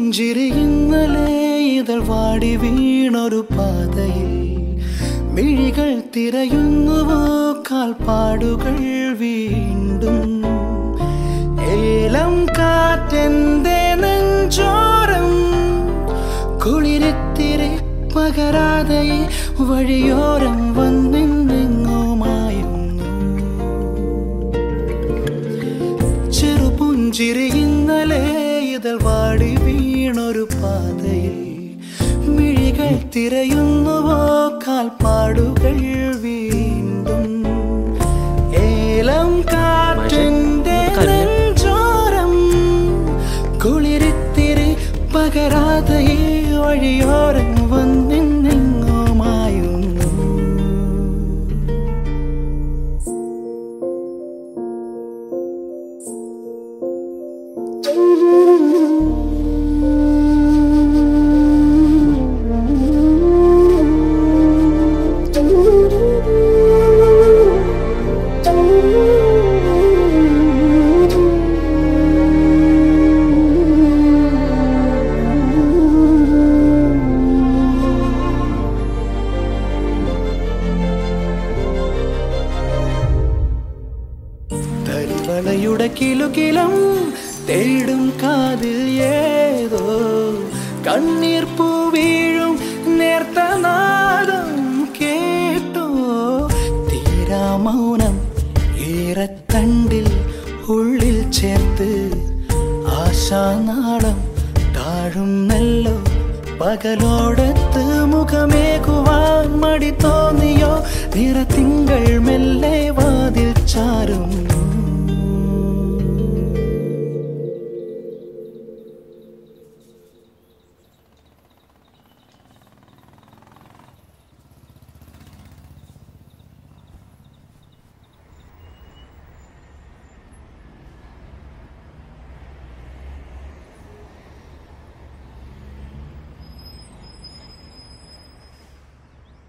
ചെറുപുഞ്ചിരി ഇന്നലെ ഇതൾ വാടി വീണൊരു പാതയിൽ മിഴികൾ തിരയുന്നുവോ കാൽപ്പാടുകൾ വീണ്ടും ഏലം കാറ്റെന്റെ നെഞ്ചോരം കുളിരത്തിരെ പകരാതെ വഴിയോരം വന്നെങ്ങുമായുന്നു ചെറുപുഞ്ചിരി ഇന്നലെ ഇതൾ വാടി വീണൊരു പാതയിൽ മിഴികൾ തിരയുന്നുവോ കാൽപ്പാടുകൾ വീണ്ടും ഏലം കാറ്റിന്റെ നെഞ്ചോരം കുളിരിത്തിരി പകരാതെ ഈ വഴിയോരം വന്നെങ്ങുമായുന്നു തരിവളയുടെ കിലുകിലം തേടും കാതിൽ ഏതോ കണ്ണീർ പൂ വീഴും നേർത്ത നാദം കേട്ടോ തീരാ മൗനം ഈറത്തണ്ടിൽ ഉള്ളിൽ ചേർത്ത് ആശാനാളം താഴും നല്ലോ പകലോടത്ത് മുഖമേകുവാൻ മടി തോന്നിയോ നിറത്തിങ്കൾ മെല്ലെ